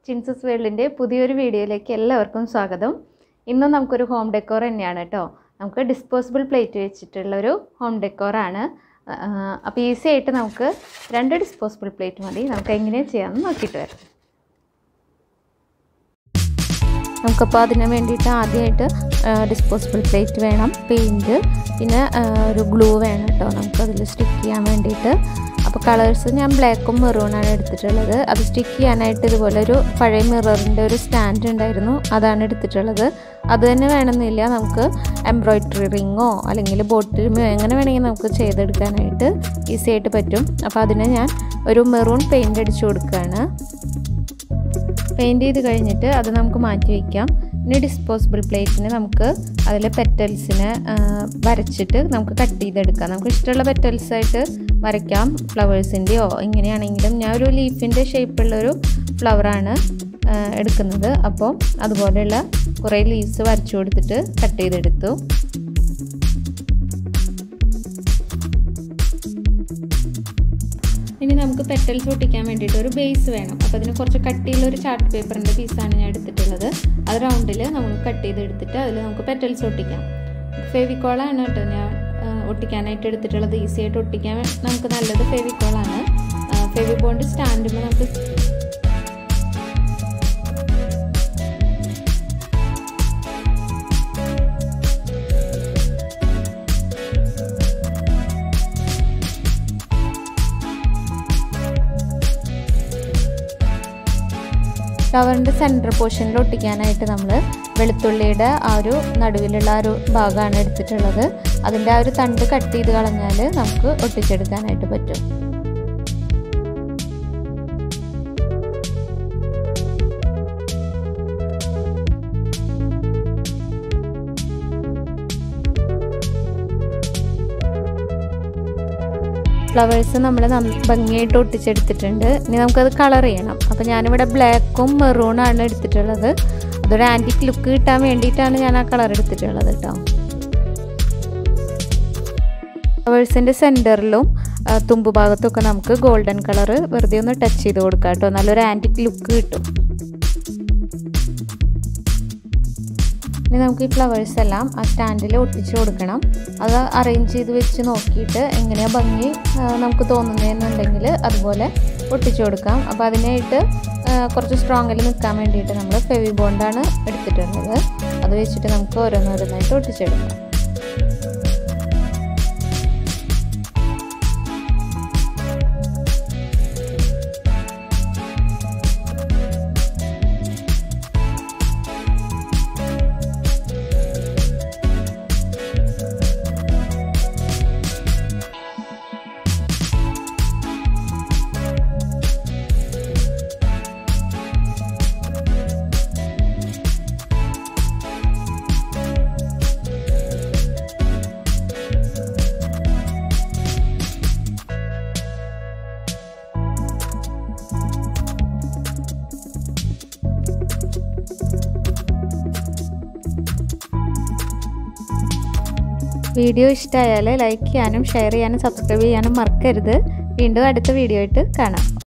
ചിൻസസ് വേൾഡിൻ്റെ പുതിയൊരു വീഡിയോയിലേക്ക് എല്ലാവർക്കും സ്വാഗതം ഇന്നും നമുക്കൊരു ഹോം ഡെക്കോർ തന്നെയാണ് കേട്ടോ നമുക്ക് ഡിസ്പോസിബിൾ പ്ലേറ്റ് വെച്ചിട്ടുള്ളൊരു ഹോം ഡെക്കോറാണ് അപ്പോൾ ഈസി ആയിട്ട് നമുക്ക് രണ്ട് ഡിസ്പോസിബിൾ പ്ലേറ്റ് മതി നമുക്ക് എങ്ങനെ ചെയ്യാമെന്ന് നോക്കിയിട്ട് വരാം നമുക്കപ്പോൾ അതിന് വേണ്ടിയിട്ട് ആദ്യമായിട്ട് ഡിസ്പോസിബിൾ പ്ലേറ്റ് വേണം പെയിൻറ്റ് പിന്നെ ഒരു ഗ്ലൂ വേണം കേട്ടോ നമുക്കതിൽ സ്റ്റിക്ക് ചെയ്യാൻ വേണ്ടിയിട്ട് അപ്പോൾ കളേഴ്സ് ഞാൻ ബ്ലാക്കും മെറൂണാണ് എടുത്തിട്ടുള്ളത് അത് സ്റ്റിക്ക് ചെയ്യാനായിട്ട് ഇതുപോലെ ഒരു പഴയ മിററിൻ്റെ ഒരു സ്റ്റാൻഡ് ഉണ്ടായിരുന്നു അതാണ് എടുത്തിട്ടുള്ളത് അത് തന്നെ വേണമെന്നില്ല നമുക്ക് എംബ്രോയ്ഡറി റിങ്ങോ അല്ലെങ്കിൽ ബോട്ടിലുമോ എങ്ങനെ വേണമെങ്കിൽ നമുക്ക് ചെയ്തെടുക്കാനായിട്ട് ഈസി ആയിട്ട് പറ്റും അപ്പോൾ അതിന് ഞാൻ ഒരു മെറൂൺ പെയിൻ്റ് അടിച്ചു കൊടുക്കുകയാണ് പെയിൻറ് ചെയ്ത് കഴിഞ്ഞിട്ട് അത് നമുക്ക് മാറ്റി വയ്ക്കാം ഇനി ഡിസ്പോസിബിൾ പ്ലേറ്റിന് നമുക്ക് അതിൽ പെറ്റൽസിനെ വരച്ചിട്ട് നമുക്ക് കട്ട് ചെയ്തെടുക്കാം നമുക്ക് ഇഷ്ടമുള്ള പെറ്റൽസായിട്ട് വരയ്ക്കാം ഫ്ലവേഴ്സിൻ്റെയോ ഇങ്ങനെയാണെങ്കിലും ഞാൻ ഒരു ലീഫിൻ്റെ ഷേപ്പുള്ളൊരു ഫ്ലവറാണ് എടുക്കുന്നത് അപ്പോൾ അതുപോലെയുള്ള കുറേ ലീവ്സ് വരച്ചു കൊടുത്തിട്ട് കട്ട് ചെയ്തെടുത്തു ഇനി നമുക്ക് പെറ്റൽസ് ഒട്ടിക്കാൻ വേണ്ടിയിട്ട് ഒരു ബേസ് വേണം അപ്പോൾ അതിന് കുറച്ച് കട്ടിയുള്ള ഒരു ചാർട്ട് പേപ്പറിൻ്റെ പീസാണ് ഞാൻ എടുത്തിട്ടുള്ളത് അത് റൗണ്ടിൽ നമുക്ക് കട്ട് ചെയ്ത് എടുത്തിട്ട് അതിൽ നമുക്ക് പെറ്റൽസ് ഒട്ടിക്കാം ഫെവിക്കോളാണ് കേട്ടോ ഞാൻ ഒട്ടിക്കാനായിട്ട് എടുത്തിട്ടുള്ളത് ഈസി ആയിട്ട് ഒട്ടിക്കാൻ നമുക്ക് നല്ലത് ഫെവിക്കോളാണ് ഫെവി ബോണ്ട് സ്റ്റാൻഡുമ്പോൾ നമുക്ക് കവറിൻ്റെ സെൻറ്റർ പോർഷനിൽ ഒട്ടിക്കാനായിട്ട് നമ്മൾ വെളുത്തുള്ളിയുടെ ആ ഒരു നടുവിലുള്ള ആ ഒരു ഭാഗമാണ് എടുത്തിട്ടുള്ളത് അതിൻ്റെ ആ ഒരു തണ്ട് കട്ട് ചെയ്ത് കളഞ്ഞാൽ നമുക്ക് ഒട്ടിച്ചെടുക്കാനായിട്ട് പറ്റും ഫ്ലവേഴ്സ് നമ്മൾ ഭംഗിയായിട്ട് ഒട്ടിച്ചെടുത്തിട്ടുണ്ട് ഇനി നമുക്കത് കളർ ചെയ്യണം അപ്പോൾ ഞാനിവിടെ ബ്ലാക്കും മെറൂണാണ് എടുത്തിട്ടുള്ളത് അതൊരു ആൻറ്റിക് ലുക്ക് കിട്ടാൻ വേണ്ടിയിട്ടാണ് ഞാൻ ആ കളർ എടുത്തിട്ടുള്ളത് കേട്ടോ ഫ്ലവേഴ്സിൻ്റെ സെൻറ്ററിലും തുമ്പ് ഭാഗത്തൊക്കെ നമുക്ക് ഗോൾഡൻ കളർ വെറുതെ ഒന്ന് ടച്ച് ചെയ്ത് കൊടുക്കാം കേട്ടോ നല്ലൊരു ആൻറ്റിക് ലുക്ക് കിട്ടും ഇനി നമുക്ക് ഈ ഫ്ലവേഴ്സ് എല്ലാം ആ സ്റ്റാൻഡിൽ ഒട്ടിച്ച് കൊടുക്കണം അത് അറേഞ്ച് ചെയ്ത് വെച്ച് നോക്കിയിട്ട് എങ്ങനെയാണ് ഭംഗി നമുക്ക് തോന്നുന്നതെന്നുണ്ടെങ്കിൽ അതുപോലെ ഒട്ടിച്ചു കൊടുക്കാം അപ്പോൾ അതിനായിട്ട് കുറച്ച് സ്ട്രോങ്ങിൽ നിൽക്കാൻ വേണ്ടിയിട്ട് നമ്മൾ ഫെവി ബോണ്ടാണ് എടുത്തിട്ടുള്ളത് അത് വെച്ചിട്ട് നമുക്ക് ഓരോന്നോരോന്നായിട്ട് ഒട്ടിച്ചെടുക്കാം വീഡിയോ ഇഷ്ടമായാൽ ലൈക്ക് ചെയ്യാനും ഷെയർ ചെയ്യാനും സബ്സ്ക്രൈബ് ചെയ്യാനും മറക്കരുത് വീണ്ടും അടുത്ത വീഡിയോ ആയിട്ട് കാണാം